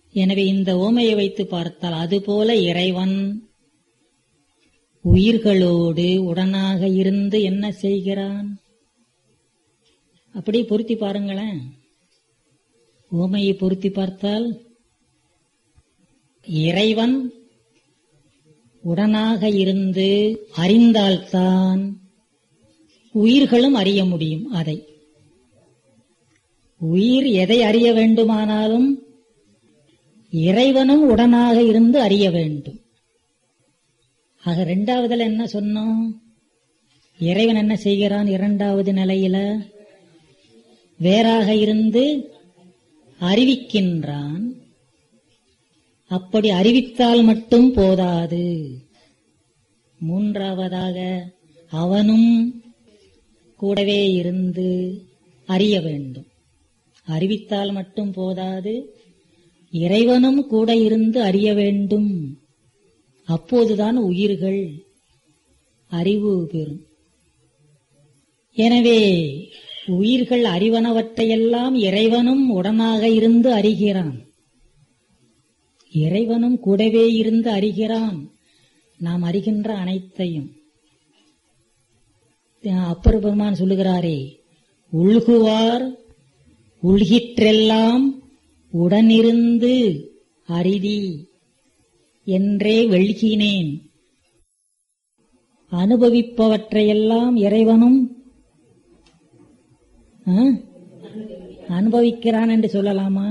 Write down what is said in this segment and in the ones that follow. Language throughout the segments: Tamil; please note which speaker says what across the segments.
Speaker 1: எனவே இந்த ஓமையை வைத்து பார்த்தால் அதுபோல இறைவன் உயிர்களோடு உடனாக இருந்து என்ன செய்கிறான் அப்படியே பொருத்தி பாருங்களேன் ஓமையை பொருத்தி பார்த்தால் இறைவன் உடனாக இருந்து அறிந்தால்தான் உயிர்களும் அறிய முடியும் அதை உயிர் எதை அறிய வேண்டுமானாலும் இறைவனும் உடனாக இருந்து அறிய வேண்டும் ஆக இரண்டாவதுல என்ன சொன்னோம் இறைவன் என்ன செய்கிறான் இரண்டாவது நிலையில வேறாக இருந்து அறிவிக்கின்றான் அப்படி அறிவித்தால் மட்டும் போதாது மூன்றாவதாக அவனும் கூடவே இருந்து அறிய வேண்டும் அறிவித்தால் மட்டும் போதாது இறைவனும் கூட இருந்து அறிய வேண்டும் அப்போதுதான் உயிர்கள் அறிவு பெறும் எனவே உயிர்கள் அறிவனவற்றையெல்லாம் இறைவனும் உடனாக இருந்து அறிகிறான் இறைவனும் கூடவே இருந்து அறிகிறான் நாம் அறிகின்ற அனைத்தையும் அப்பர் பெருமான் சொல்லுகிறாரே உள்குவார் உள்கிற்றெல்லாம் உடனிருந்து அரிதி என்றே வெள்கினேன் அனுபவிப்பவற்றையெல்லாம் இறைவனும் ஆ? அனுபவிக்கிறான் என்று சொல்லலாமா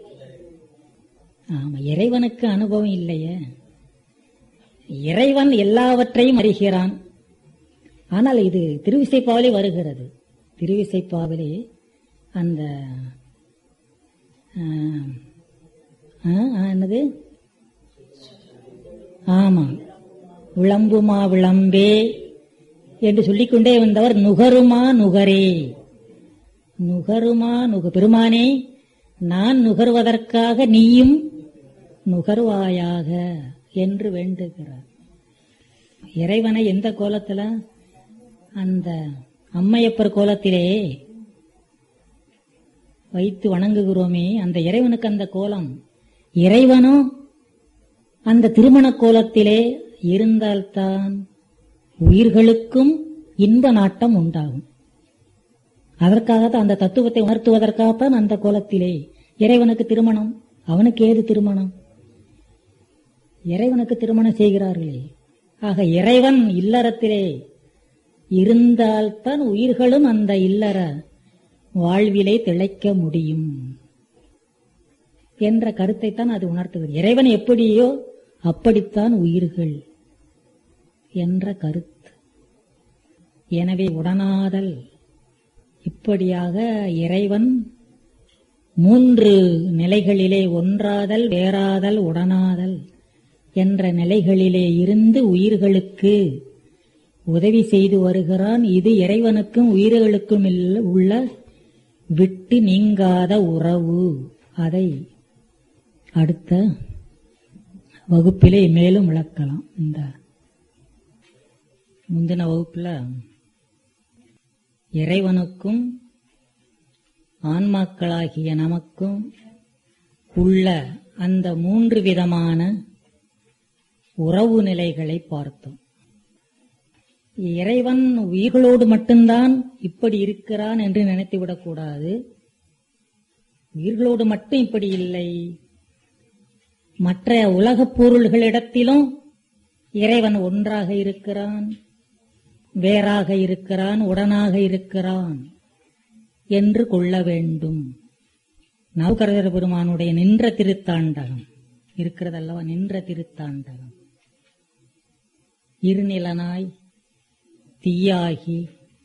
Speaker 1: ஆமா இறைவனுக்கு அனுபவம் இல்லையே இறைவன் எல்லாவற்றையும் அறிகிறான் ஆனால் இது திருவிசைப்பாவிலே வருகிறது திருவிசைப்பாவிலே அந்த ஆ, ஆ, ஆ, என்னது ஆமா விளம்புமா விளம்பே என்று சொல்லிக்கொண்டே வந்தவர் நுகருமா நுகரே நுகருமா நுக பெருமானே நான் நுகர்வதற்காக நீயும் நுகர்வாயாக என்று வேண்டுகிறார் இறைவனை எந்த கோலத்துல அந்த அம்மையப்பர் கோலத்திலே வைத்து வணங்குகிறோமே அந்த இறைவனுக்கு அந்த கோலம் இறைவனும் அந்த திருமண கோலத்திலே இருந்தால்தான் உயிர்களுக்கும் இன்ப நாட்டம் உண்டாகும் அதற்காகத்தான் அந்த தத்துவத்தை உணர்த்துவதற்காகத்தான் அந்த கோலத்திலே இறைவனுக்கு திருமணம் அவனுக்கு ஏது திருமணம் இறைவனுக்கு திருமணம் செய்கிறார்களே ஆக இறைவன் இல்லறத்திலே இருந்தால்தான் உயிர்களும் அந்த இல்லற வாழ்விலே திளைக்க முடியும் என்ற கருத்தைத்தான் அது உணர்த்துகிறது இறைவன் எப்படியோ அப்படித்தான் உயிர்கள் என்ற கருத்து எனவே உடனாதல் இப்படியாக இறைவன் மூன்று நிலைகளிலே ஒன்றாதல் வேறாதல் உடனாதல் என்ற நிலைகளிலே இருந்து உயிர்களுக்கு உதவி செய்து வருகிறான் இது இறைவனுக்கும் உயிர்களுக்கும் இல்ல- உள்ள விட்டு நீங்காத உறவு அதை அடுத்த வகுப்பிலே மேலும் விளக்கலாம் இந்த முந்தின வகுப்புல இறைவனுக்கும் ஆன்மாக்களாகிய நமக்கும் உள்ள அந்த மூன்று விதமான உறவு நிலைகளை பார்த்தோம் இறைவன் உயிர்களோடு மட்டும்தான் இப்படி இருக்கிறான் என்று நினைத்துவிடக் கூடாது உயிர்களோடு மட்டும் இப்படி இல்லை மற்ற உலகப் பொருள்களிடத்திலும் இறைவன் ஒன்றாக இருக்கிறான் வேறாக இருக்கிறான் உடனாக இருக்கிறான் என்று கொள்ள வேண்டும் நவகரதர பெருமானுடைய நின்ற திருத்தாண்டகம் இருக்கிறதல்லவா நின்ற திருத்தாண்டகம் இருநிலனாய் தீயாகி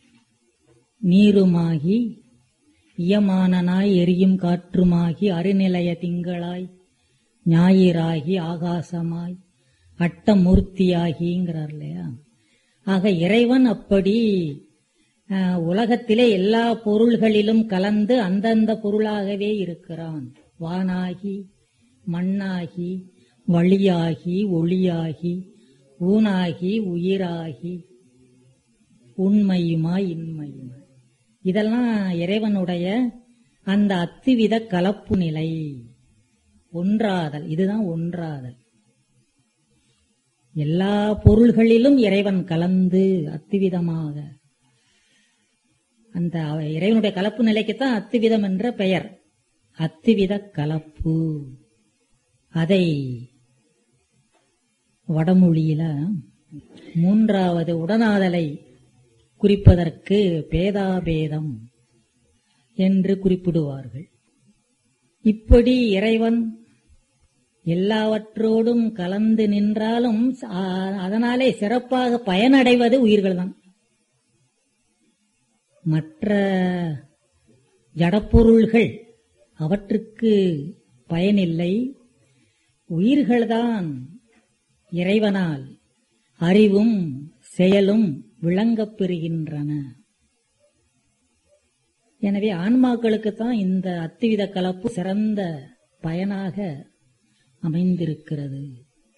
Speaker 1: நீருமாகி இயமானனாய் எரியும் காற்றுமாகி அருநிலைய திங்களாய் ஞாயிறாகி ஆகாசமாய் அட்டமூர்த்தியாகிங்கிறார் இல்லையா ஆக இறைவன் அப்படி அஹ், உலகத்திலே எல்லா பொருள்களிலும் கலந்து அந்தந்த பொருளாகவே இருக்கிறான் வானாகி மண்ணாகி வழியாகி ஒளியாகி ஊனாகி உயிராகி உண்மையுமாய் இன்மையுமாய் இதெல்லாம் இறைவனுடைய அந்த அத்துவித கலப்பு நிலை ஒன்றாதல் இதுதான் ஒன்றாதல் எல்லா பொருள்களிலும் இறைவன் கலந்து அத்துவிதமாக அந்த இறைவனுடைய கலப்பு நிலைக்குத்தான் அத்துவிதம் என்ற பெயர் அத்துவித கலப்பு அதை வடமொழியில மூன்றாவது உடனாதலை குறிப்பதற்கு பேதாபேதம் என்று குறிப்பிடுவார்கள் இப்படி இறைவன் எல்லாவற்றோடும் கலந்து நின்றாலும் அதனாலே சிறப்பாக பயனடைவது உயிர்கள் தான் மற்ற ஜடப்பொருள்கள் அவற்றுக்கு பயனில்லை உயிர்கள்தான் இறைவனால் அறிவும் செயலும் விளங்கப் பெறுகின்றன எனவே ஆன்மாக்களுக்குத்தான் இந்த அத்துவித கலப்பு சிறந்த பயனாக அமைந்திருக்கிறது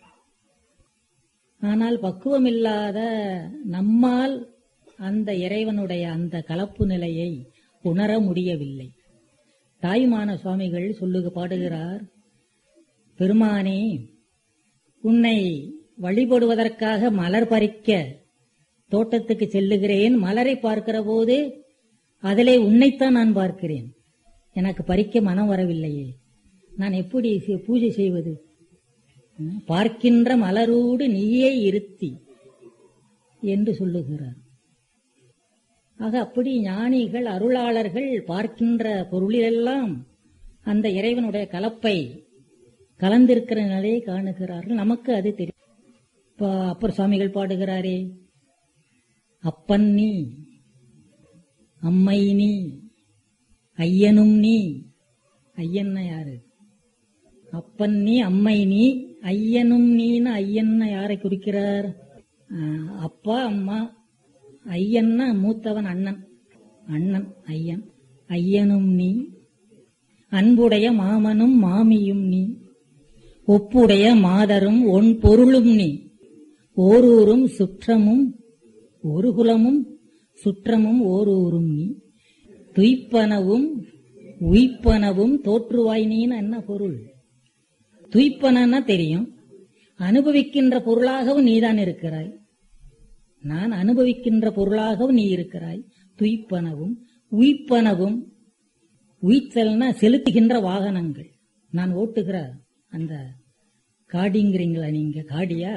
Speaker 1: ஆனால் பக்குவமில்லாத நம்மால் அந்த இறைவனுடைய அந்த கலப்பு நிலையை உணர முடியவில்லை தாய்மான சுவாமிகள் சொல்லுக பாடுகிறார் பெருமானே உன்னை வழிபடுவதற்காக மலர் பறிக்க தோட்டத்துக்கு செல்லுகிறேன் மலரை பார்க்கிற போது அதிலே உன்னைத்தான் நான் பார்க்கிறேன் எனக்கு பறிக்க மனம் வரவில்லையே நான் எப்படி பூஜை செய்வது பார்க்கின்ற மலரோடு நீயே இருத்தி என்று சொல்லுகிறார் ஆக அப்படி ஞானிகள் அருளாளர்கள் பார்க்கின்ற பொருளிலெல்லாம் அந்த இறைவனுடைய கலப்பை கலந்திருக்கிற நிலையை காணுகிறார்கள் நமக்கு அது தெரியும் இப்ப அப்பர் சுவாமிகள் பாடுகிறாரே அப்பன் நீ அம்மை நீ ஐயனும் நீ ஐயன்னா யாரு அப்பன் நீ அம்மை நீ ஐயனும் நீன்னு ஐயன்னா யாரை குறிக்கிறார் அப்பா அம்மா ஐயன்னா மூத்தவன் அண்ணன் அண்ணன் ஐயன் ஐயனும் நீ அன்புடைய மாமனும் மாமியும் நீ ஒப்புடைய மாதரும் ஒன் பொருளும் நீ ஓரூரும் சுற்றமும் ஒரு குலமும் சுற்றமும் ஓரூரும் நீ துய்ப்பனவும் உய்ப்பனவும் தோற்றுவாய் நீன்னு என்ன பொருள் துய்ப்பனா தெரியும் அனுபவிக்கின்ற பொருளாகவும் நீதான் இருக்கிறாய் நான் அனுபவிக்கின்ற பொருளாகவும் நீ இருக்கிறாய் துய்ப்பனவும் உய்ப்பனவும் உய்த்தல்னா செலுத்துகின்ற வாகனங்கள் நான் ஓட்டுகிற அந்த காடிங்கிறீங்களா நீங்க காடியா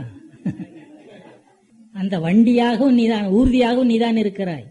Speaker 1: அந்த வண்டியாகவும் நீதான் ஊர்தியாகவும் நீதான் இருக்கிறாய்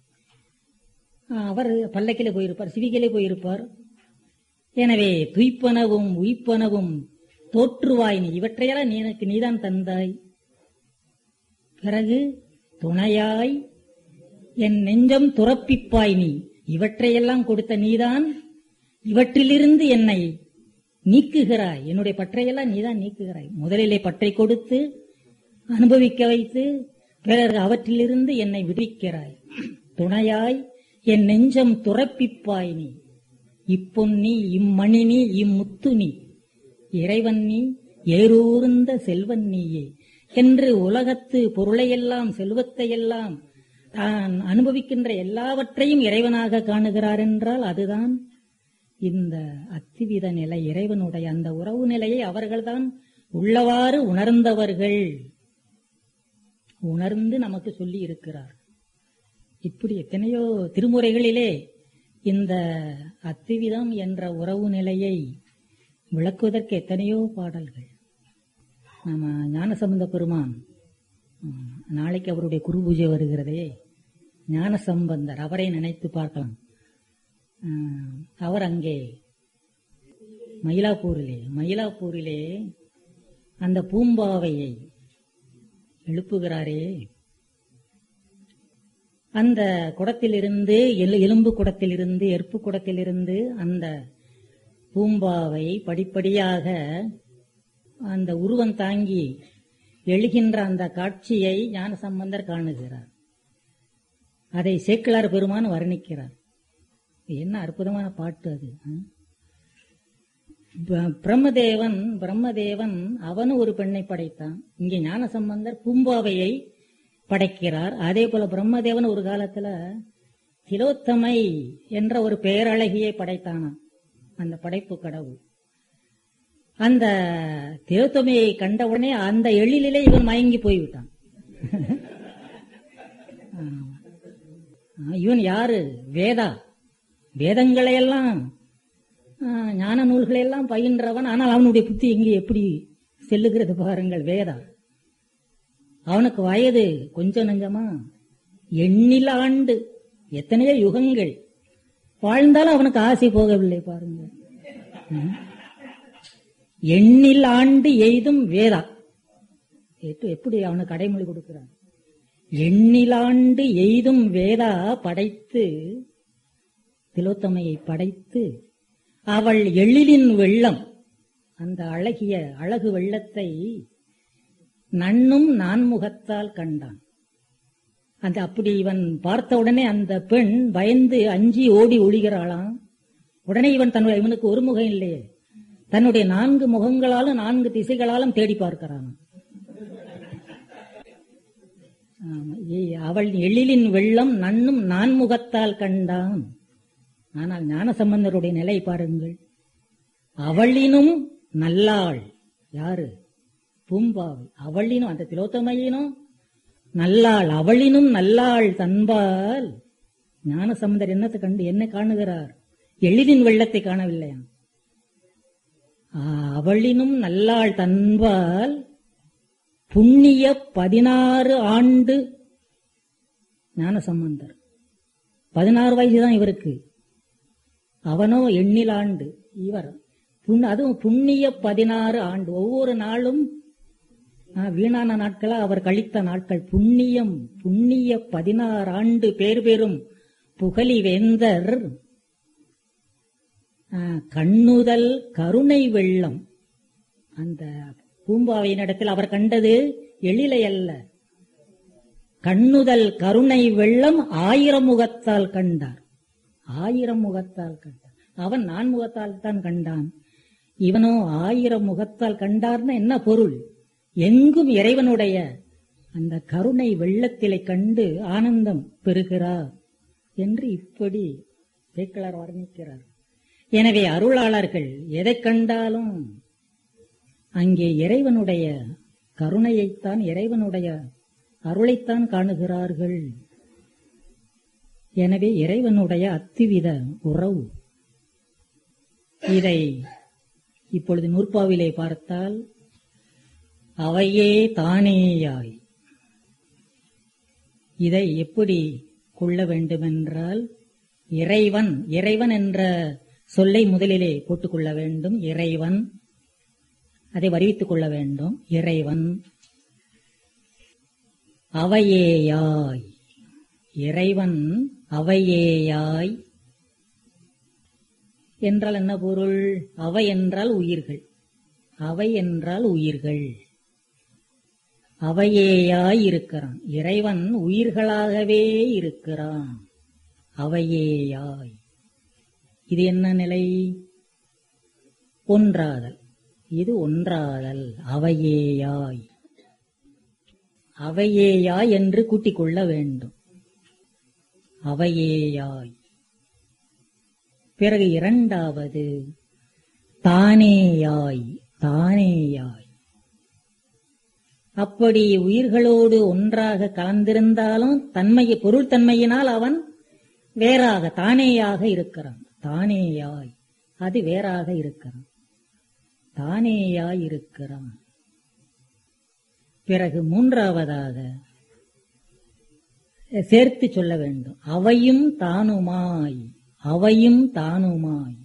Speaker 1: அவர் பல்லக்கிலே போயிருப்பார் சிவிகிலே போயிருப்பார் எனவே துய்ப்பனவும் உய்ப்பனவும் தோற்றுவாய் நீ இவற்றையெல்லாம் நீ எனக்கு நீதான் தந்தாய் பிறகு துணையாய் என் நெஞ்சம் துறப்பிப்பாய் நீ இவற்றையெல்லாம் கொடுத்த நீதான் இவற்றிலிருந்து என்னை நீக்குகிறாய் என்னுடைய பற்றையெல்லாம் நீதான் நீக்குகிறாய் முதலிலே பற்றை கொடுத்து அனுபவிக்க வைத்து பிறகு அவற்றிலிருந்து என்னை விடுவிக்கிறாய் துணையாய் என் நெஞ்சம் துறப்பிப்பாய் நீ இப்பொன்னி இம்மணி நீ இம்முத்து நீ இறைவன் நீ ஏரூர்ந்த செல்வன் நீயே என்று உலகத்து பொருளையெல்லாம் செல்வத்தையெல்லாம் தான் அனுபவிக்கின்ற எல்லாவற்றையும் இறைவனாக காணுகிறார் என்றால் அதுதான் இந்த அத்திவித நிலை இறைவனுடைய அந்த உறவு நிலையை அவர்கள்தான் உள்ளவாறு உணர்ந்தவர்கள் உணர்ந்து நமக்கு சொல்லி இருக்கிறார் இப்படி எத்தனையோ திருமுறைகளிலே இந்த அத்திவிதம் என்ற உறவு நிலையை விளக்குவதற்கு எத்தனையோ பாடல்கள் நம்ம ஞானசம்பந்த பெருமான் ம், நாளைக்கு அவருடைய குரு பூஜை வருகிறதே ஞானசம்பந்தர் அவரை நினைத்து பார்க்கலாம் ம், அவர் அங்கே மயிலாப்பூரிலே மயிலாப்பூரிலே அந்த பூம்பாவையை எழுப்புகிறாரே அந்த குடத்திலிருந்து எலு- எலும்பு குடத்திலிருந்து எற்பு குடத்திலிருந்து அந்த பூம்பாவை படிப்படியாக அந்த உருவம் தாங்கி எழுகின்ற அந்த காட்சியை ஞானசம்பந்தர் காணுகிறார் அதை சேக்கிழார் பெருமான் வர்ணிக்கிறார் என்ன அற்புதமான பாட்டு அது ஆ? ப- பிரம்மதேவன் பிரம்மதேவன் அவனும் ஒரு பெண்ணை படைத்தான் இங்கே ஞானசம்பந்தர் பூம்பாவையை படைக்கிறார் அதே போல பிரம்மதேவன் ஒரு காலத்துல திலோத்தமை என்ற ஒரு பேரழகியை படைத்தானாம் அந்த படைப்பு கடவுள் அந்த திலோத்தமையை கண்டவுடனே அந்த எழிலிலே இவன் மயங்கி போய்விட்டான் ஆமா. ஆ, இவன் யாரு வேதா வேதங்களை எல்லாம் ஆ, ஞான நூல்களை எல்லாம் பயின்றவன் ஆனால் அவனுடைய புத்தி எங்கே எப்படி செல்லுகிறது பாருங்கள் வேதா அவனுக்கு வயது கொஞ்சம் நஞ்சமா எண்ணில ஆண்டு எத்தனையோ யுகங்கள் வாழ்ந்தாலும் அவனுக்கு ஆசை போகவில்லை பாருங்க ம். எண்ணில் ஆண்டு எய்தும் வேதா எட்டு- எப்படி அவனுக்கு அடைமொழி கொடுக்கிறான் எண்ணிலாண்டு எய்தும் வேதா படைத்து திலோத்தமையை படைத்து அவள் எழிலின் வெள்ளம் அந்த அழகிய அழகு வெள்ளத்தை நன்னும் நான்முகத்தால் கண்டான் அந்த அப்படி இவன் பார்த்த உடனே அந்த பெண் பயந்து அஞ்சி ஓடி ஒளிகிறாளாம் உடனே இவன் தன்னுடைய இவனுக்கு ஒரு முகம் இல்லையே தன்னுடைய நான்கு முகங்களாலும் நான்கு திசைகளாலும் தேடி பார்க்கிறான் ஆமா. ஏய், அவள் எழிலின் வெள்ளம் நன்னும் நான்முகத்தால் கண்டான் ஆனால் ஞானசம்பந்தருடைய நிலை பாருங்கள் அவளினும் நல்லாள் யாரு பூம்பாவை அவளினும் அந்த திலோத்தமையினும் நல்லாள் அவளினும் நல்லாள் தன்பால் ஞானசம்பந்தர் என்னத்தை கண்டு என்ன காணுகிறார் எளிதின் வெள்ளத்தை காணவில்லையா ஆ, அவளினும் நல்லாள் தன்பால் புண்ணிய பதினாறு ஆண்டு ஞானசம்பந்தர் பதினாறு வயசு தான் இவருக்கு அவனோ எண்ணில் ஆண்டு இவர் புண்- அதுவும் புண்ணிய பதினாறு ஆண்டு ஒவ்வொரு நாளும் ஆ, வீணான நாட்களா அவர் கழித்த நாட்கள் புண்ணியம் புண்ணிய பதினாறு ஆண்டு பேர் பெறும் புகழி வேந்தர் ஆ, கண்ணுதல் கருணை வெள்ளம் அந்த பூம்பாவையினிடத்தில் அவர் கண்டது எழிலை அல்ல கண்ணுதல் கருணை வெள்ளம் ஆயிரம் முகத்தால் கண்டார் ஆயிரம் முகத்தால் கண்டார் அவன் நான் முகத்தால் தான் கண்டான் இவனோ ஆயிரம் முகத்தால் கண்டார்னா என்ன பொருள் எங்கும் இறைவனுடைய அந்த கருணை வெள்ளத்திலே கண்டு ஆனந்தம் பெறுகிறார் என்று இப்படி சேக்கலார் வர்ணிக்கிறார் எனவே அருளாளர்கள் எதை கண்டாலும் அங்கே இறைவனுடைய கருணையைத்தான் இறைவனுடைய அருளைத்தான் காணுகிறார்கள் எனவே இறைவனுடைய அத்துவித உறவு இதை இப்பொழுது நூற்பாவிலே பார்த்தால் அவையே தானேயாய் இதை எப்படி கொள்ள வேண்டுமென்றால் இறைவன் இறைவன் என்ற சொல்லை முதலிலே போட்டுக்கொள்ள வேண்டும் இறைவன் அதை வருவித்துக் கொள்ள வேண்டும் இறைவன் அவையேயாய் இறைவன் அவையேயாய் என்றால் என்ன பொருள் அவை என்றால் உயிர்கள் அவை என்றால் உயிர்கள் அவையேயாய் இருக்கிறான் இறைவன் உயிர்களாகவே இருக்கிறான் அவையேயாய் இது என்ன நிலை ஒன்றாதல் இது ஒன்றாதல் அவையேயாய் அவையேயாய் என்று கூட்டிக் கொள்ள வேண்டும் அவையேயாய் பிறகு இரண்டாவது தானேயாய் தானேயாய் அப்படி உயிர்களோடு ஒன்றாக கலந்திருந்தாலும் தன்மை பொருள் தன்மையினால் அவன் வேறாக தானேயாக இருக்கிறான் தானேயாய் அது வேறாக இருக்கிறான் தானேயாய் இருக்கிறான் பிறகு மூன்றாவதாக சேர்த்து சொல்ல வேண்டும் அவையும் தானுமாய் அவையும் தானுமாய்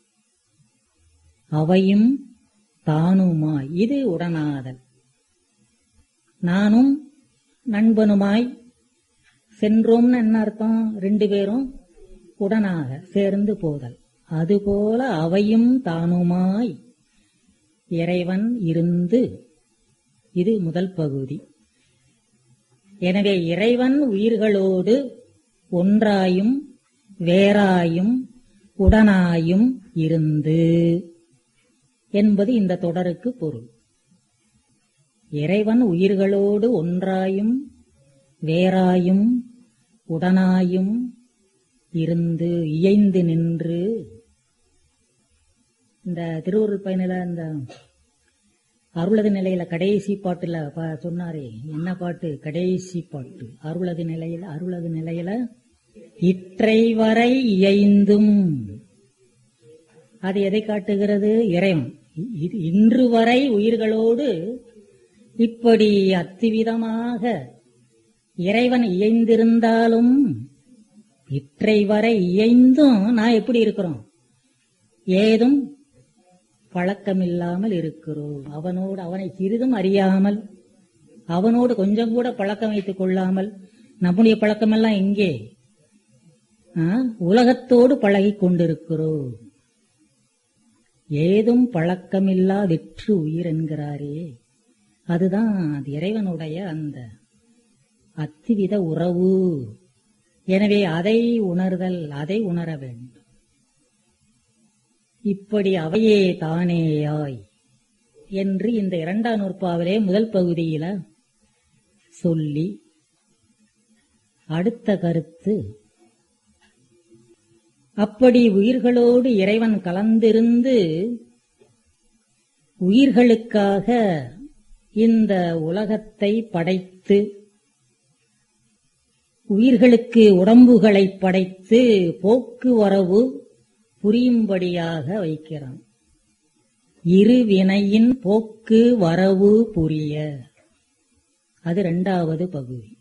Speaker 1: அவையும் தானுமாய் இது உடனாதல் நானும் நண்பனுமாய் சென்றோம்னு என்ன அர்த்தம் ரெண்டு பேரும் உடனாக சேர்ந்து போதல் அதுபோல அவையும் தானுமாய் இறைவன் இருந்து இது முதல் பகுதி எனவே இறைவன் உயிர்களோடு ஒன்றாயும் வேறாயும் உடனாயும் இருந்து என்பது இந்த தொடருக்கு பொருள் இறைவன் உயிர்களோடு ஒன்றாயும் வேறாயும் உடனாயும் இருந்து இயைந்து நின்று இந்த திருவுருள் பயனில இந்த அருளது நிலையில கடைசி பாட்டுல ப- சொன்னாரே என்ன பாட்டு கடைசி பாட்டு அருளது நிலையில அருளது நிலையில இற்றை வரை இயைந்தும் அது எதை காட்டுகிறது இறைவன் இ- இ- இன்று வரை உயிர்களோடு இப்படி அத்துவிதமாக இறைவன் இயைந்திருந்தாலும் இற்றை வரை இயைந்தும் நான் எப்படி இருக்கிறோம் ஏதும் பழக்கமில்லாமல் இருக்கிறோம் அவனோடு அவனை சிறிதும் அறியாமல் அவனோடு கொஞ்சம் கூட பழக்கம் வைத்துக் கொள்ளாமல் நம்முடைய பழக்கமெல்லாம் எங்கே ஆ, உலகத்தோடு பழகிக் கொண்டிருக்கிறோம் ஏதும் பழக்கமில்லா வெற்று உயிர் என்கிறாரே அதுதான் அது இறைவனுடைய அந்த அத்துவித உறவு எனவே அதை உணர்தல் அதை உணர வேண்டும் இப்படி அவையே தானேயாய் என்று இந்த இரண்டாம் நூற்பாவிலே முதல் பகுதியில சொல்லி அடுத்த கருத்து அப்படி உயிர்களோடு இறைவன் கலந்திருந்து உயிர்களுக்காக இந்த உலகத்தை படைத்து உயிர்களுக்கு உடம்புகளை படைத்து போக்குவரவு புரியும்படியாக வைக்கிறான் இரு வினையின் போக்கு வரவு புரிய அது இரண்டாவது பகுதி